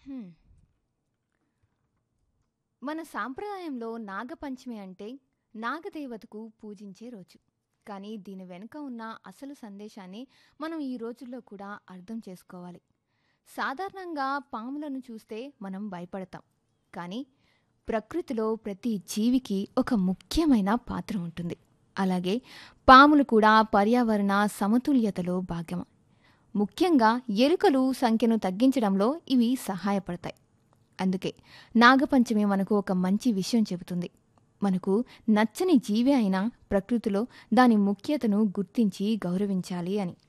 హ్మ్. మన సాంప్రదాయంలో నాగపంచమి అంటే నాగదేవతకు పూజించే రోజు. కానీ దీని వెనుక ఉన్న అసలు సందేశాన్ని మనం ఈ రోజుల్లో కూడా అర్థం చేసుకోవాలి. సాధారణంగా పాములను చూస్తే మనం భయపడతాం. కానీ ప్రకృతిలో ప్రతి జీవికి ఒక ముఖ్యమైన పాత్ర ఉంటుంది. అలాగే పాములు కూడా పర్యావరణ సమతుల్యతలో భాగం. ముఖ్యంగా ఎలుకలు సంఖ్యను తగ్గించడంలో ఇవి సహాయపడతాయి. అందుకే నాగపంచమి మనకు ఒక మంచి విషయం చెబుతుంది. మనకు నచ్చని జీవి అయినా ప్రకృతిలో దాని ముఖ్యతను గుర్తించి గౌరవించాలి అని.